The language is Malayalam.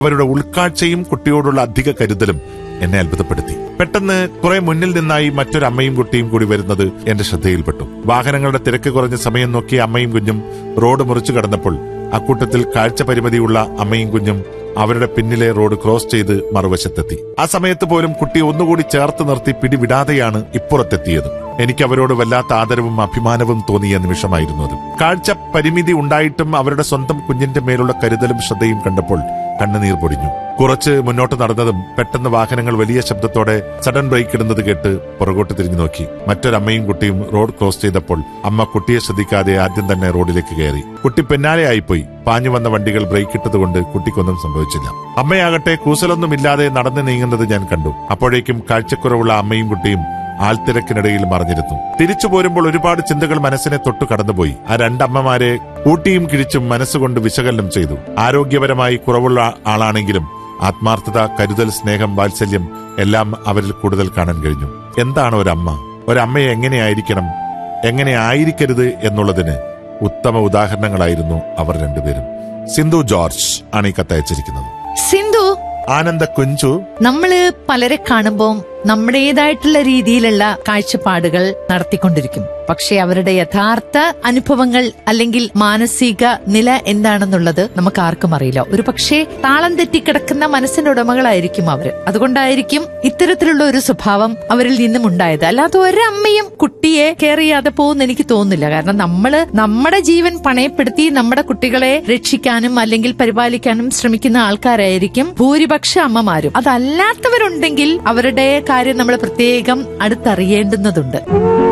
അവരുടെ ഉൾക്കാഴ്ചയും കുട്ടിയോടുള്ള അധിക കരുതലും എന്നെ അത്ഭുതപ്പെടുത്തി പെട്ടെന്ന് കുറെ മുന്നിൽ നിന്നായി മറ്റൊരു അമ്മയും കുട്ടിയും കൂടി വരുന്നത് എന്റെ ശ്രദ്ധയിൽപ്പെട്ടു വാഹനങ്ങളുടെ തിരക്ക് കുറഞ്ഞ സമയം നോക്കി അമ്മയും കുഞ്ഞും റോഡ് മുറിച്ചു കടന്നപ്പോൾ അക്കൂട്ടത്തിൽ കാഴ്ച പരിമിതിയുള്ള അമ്മയും കുഞ്ഞും അവരുടെ പിന്നിലെ റോഡ് ക്രോസ് ചെയ്ത് മറുവശത്തെത്തി ആ സമയത്ത് പോലും കുട്ടി ഒന്നുകൂടി ചേർത്ത് നിർത്തി പിടിവിടാതെയാണ് ഇപ്പുറത്തെത്തിയത് എനിക്ക് അവരോട് വല്ലാത്ത ആദരവും അഭിമാനവും തോന്നിയ നിമിഷമായിരുന്നു അത് കാഴ്ച പരിമിതി ഉണ്ടായിട്ടും അവരുടെ സ്വന്തം കുഞ്ഞിന്റെ മേലുള്ള കരുതലും ശ്രദ്ധയും കണ്ടപ്പോൾ കണ്ണുനീർ പൊടിഞ്ഞു കുറച്ച് മുന്നോട്ട് നടന്നതും പെട്ടെന്ന് വാഹനങ്ങൾ വലിയ ശബ്ദത്തോടെ സഡൻ ബ്രേക്ക് ഇടുന്നത് കേട്ട് പുറകോട്ട് തിരിഞ്ഞു നോക്കി മറ്റൊരമ്മയും കുട്ടിയും റോഡ് ക്രോസ് ചെയ്തപ്പോൾ അമ്മ കുട്ടിയെ ശ്രദ്ധിക്കാതെ ആദ്യം തന്നെ റോഡിലേക്ക് കയറി കുട്ടി പിന്നാലെയായിപ്പോയി പാഞ്ഞു വന്ന വണ്ടികൾ ബ്രേക്ക് ഇട്ടതുകൊണ്ട് കുട്ടിക്കൊന്നും സംഭവിച്ചില്ല അമ്മയാകട്ടെ കൂസലൊന്നുമില്ലാതെ നടന്നു നീങ്ങുന്നത് ഞാൻ കണ്ടു അപ്പോഴേക്കും കാഴ്ചക്കുറവുള്ള അമ്മയും കുട്ടിയും ആൾത്തിരക്കിനിടയിൽ മറിഞ്ഞിരുന്നു തിരിച്ചു പോരുമ്പോൾ ഒരുപാട് ചിന്തകൾ മനസ്സിനെ തൊട്ടു കടന്നുപോയി ആ രണ്ടമ്മമാരെ ഊട്ടിയും കിഴിച്ചും മനസ്സുകൊണ്ട് വിശകലനം ചെയ്തു ആരോഗ്യപരമായി കുറവുള്ള ആളാണെങ്കിലും ആത്മാർത്ഥത കരുതൽ സ്നേഹം വാത്സല്യം എല്ലാം അവരിൽ കൂടുതൽ കാണാൻ കഴിഞ്ഞു എന്താണ് ഒരമ്മ ഒരമ്മയെ എങ്ങനെയായിരിക്കണം എങ്ങനെ ആയിരിക്കരുത് എന്നുള്ളതിന് ഉത്തമ ഉദാഹരണങ്ങളായിരുന്നു അവർ രണ്ടുപേരും സിന്ധു ജോർജ് ആണ് ഈ കത്തയച്ചിരിക്കുന്നത് സിന്ധു ആനന്ദ കുഞ്ചു നമ്മള് പലരെ കാണുമ്പോൾ നമ്മുടേതായിട്ടുള്ള രീതിയിലുള്ള കാഴ്ചപ്പാടുകൾ നടത്തിക്കൊണ്ടിരിക്കും പക്ഷെ അവരുടെ യഥാർത്ഥ അനുഭവങ്ങൾ അല്ലെങ്കിൽ മാനസിക നില എന്താണെന്നുള്ളത് നമുക്ക് ആർക്കും അറിയില്ല ഒരു പക്ഷേ താളം തെറ്റിക്കിടക്കുന്ന മനസ്സിന്റെ ഉടമകളായിരിക്കും അവര് അതുകൊണ്ടായിരിക്കും ഇത്തരത്തിലുള്ള ഒരു സ്വഭാവം അവരിൽ നിന്നും ഉണ്ടായത് അല്ലാതെ ഒരമ്മയും കുട്ടിയെ കെയർ ചെയ്യാതെ പോകുന്ന എനിക്ക് തോന്നുന്നില്ല കാരണം നമ്മള് നമ്മുടെ ജീവൻ പണയപ്പെടുത്തി നമ്മുടെ കുട്ടികളെ രക്ഷിക്കാനും അല്ലെങ്കിൽ പരിപാലിക്കാനും ശ്രമിക്കുന്ന ആൾക്കാരായിരിക്കും ഭൂരിപക്ഷ അമ്മമാരും അതല്ലാത്തവരുണ്ടെങ്കിൽ അവരുടെ കാര്യം നമ്മൾ പ്രത്യേകം അടുത്തറിയേണ്ടുന്നതുണ്ട്